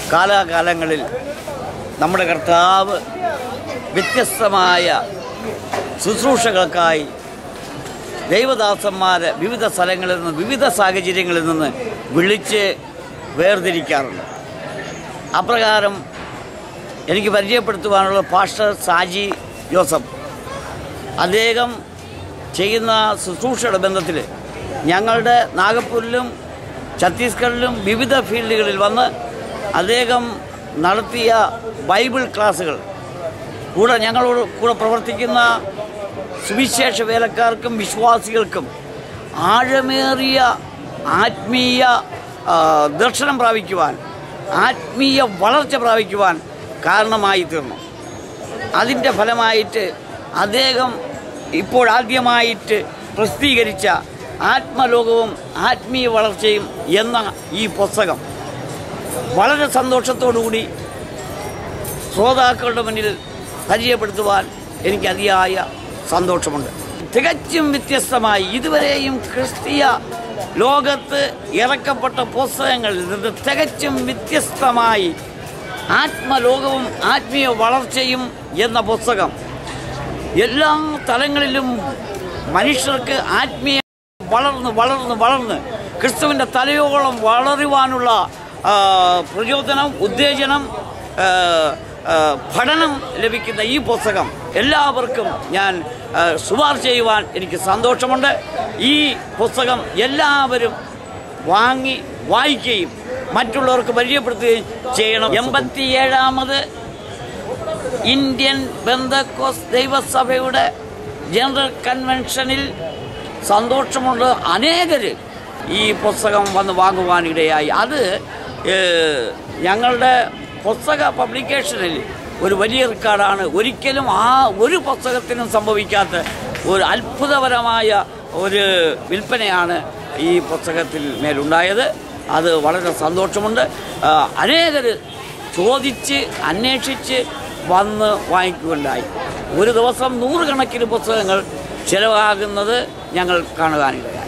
കാലാകാലങ്ങളിൽ നമ്മുടെ കർത്താവ് വ്യത്യസ്തമായ ശുശ്രൂഷകൾക്കായി ദൈവദാസന്മാരെ വിവിധ സ്ഥലങ്ങളിൽ നിന്ന് വിവിധ സാഹചര്യങ്ങളിൽ നിന്ന് വിളിച്ച് വേർതിരിക്കാറുണ്ട് അപ്രകാരം എനിക്ക് പരിചയപ്പെടുത്തുവാനുള്ള പാസ്റ്റർ സാജി ജോസഫ് അദ്ദേഹം ചെയ്യുന്ന ശുശ്രൂഷയുടെ ബന്ധത്തിൽ ഞങ്ങളുടെ നാഗപ്പൂരിലും ഛത്തീസ്ഗഡിലും വിവിധ ഫീൽഡുകളിൽ വന്ന് അദ്ദേഹം നടത്തിയ ബൈബിൾ ക്ലാസ്സുകൾ കൂടെ ഞങ്ങളോട് കൂടെ പ്രവർത്തിക്കുന്ന സുവിശേഷ വേലക്കാർക്കും വിശ്വാസികൾക്കും ആഴമേറിയ ആത്മീയ ആ, ദർശനം പ്രാപിക്കുവാൻ ആത്മീയ വളർച്ച പ്രാപിക്കുവാൻ കാരണമായി തീർന്നു അതിൻ്റെ ഫലമായിട്ട് അദ്ദേഹം ഇപ്പോൾ ആദ്യമായിട്ട് പ്രസിദ്ധീകരിച്ച ആത്മലോകവും ആത്മീയ വളർച്ചയും എന്ന ഈ പുസ്തകം വളരെ സന്തോഷത്തോടുകൂടി ശ്രോതാക്കളുടെ മുന്നിൽ പരിചയപ്പെടുത്തുവാൻ എനിക്ക് അതിയായ സന്തോഷമുണ്ട് തികച്ചും വ്യത്യസ്തമായി ഇതുവരെയും ക്രിസ്തീയ ലോകത്ത് ഇറക്കപ്പെട്ട പുസ്തകങ്ങളിൽ നിന്ന് തികച്ചും വ്യത്യസ്തമായി ആത്മലോകവും ആത്മീയ വളർച്ചയും എന്ന പുസ്തകം എല്ലാ തലങ്ങളിലും മനുഷ്യർക്ക് ആത്മീയ വളർന്ന് വളർന്ന് വളർന്ന് ക്രിസ്തുവിൻ്റെ തലയോളം വളരുവാനുള്ള ആ, പ്രചോദനം ഉത്തേജനം ആ, ആ, പഠനം ലഭിക്കുന്ന ഈ പുസ്തകം എല്ലാവർക്കും ഞാൻ ആ, ശുപാർശ ചെയ്യുവാൻ എനിക്ക് സന്തോഷമുണ്ട് ഈ പുസ്തകം എല്ലാവരും വാങ്ങി വായിക്കുകയും മറ്റുള്ളവർക്ക് പരിചയപ്പെടുത്തുകയും ചെയ്യണം എൺപത്തിയേഴാമത് ഇന്ത്യൻ ബന്ധക്കോസ് ദൈവസഭയുടെ ജനറൽ കൺവെൻഷനിൽ സന്തോഷമുണ്ട് അനേകർ ഈ പുസ്തകം വന്ന് വാങ്ങുവാനിടയായി അത് ഏഹ്, ഞങ്ങളുടെ പുസ്തക പബ്ലിക്കേഷനിൽ ഒരു വലിയ റെക്കോർഡാണ് ഒരിക്കലും ആ ഒരു പുസ്തകത്തിനും സംഭവിക്കാത്ത ഒരു അത്ഭുതപരമായ ഒരു വിൽപ്പനയാണ് ഈ പുസ്തകത്തിൽ മേലുണ്ടായത് അത് വളരെ സന്തോഷമുണ്ട് അനേകർ ചോദിച്ച് അന്വേഷിച്ച് വന്ന് വാങ്ങിക്കുകയുണ്ടായി ഒരു ദിവസം നൂറുകണക്കിന് പുസ്തകങ്ങൾ ചിലവാകുന്നത് ഞങ്ങൾ കാണുവാനിടയായി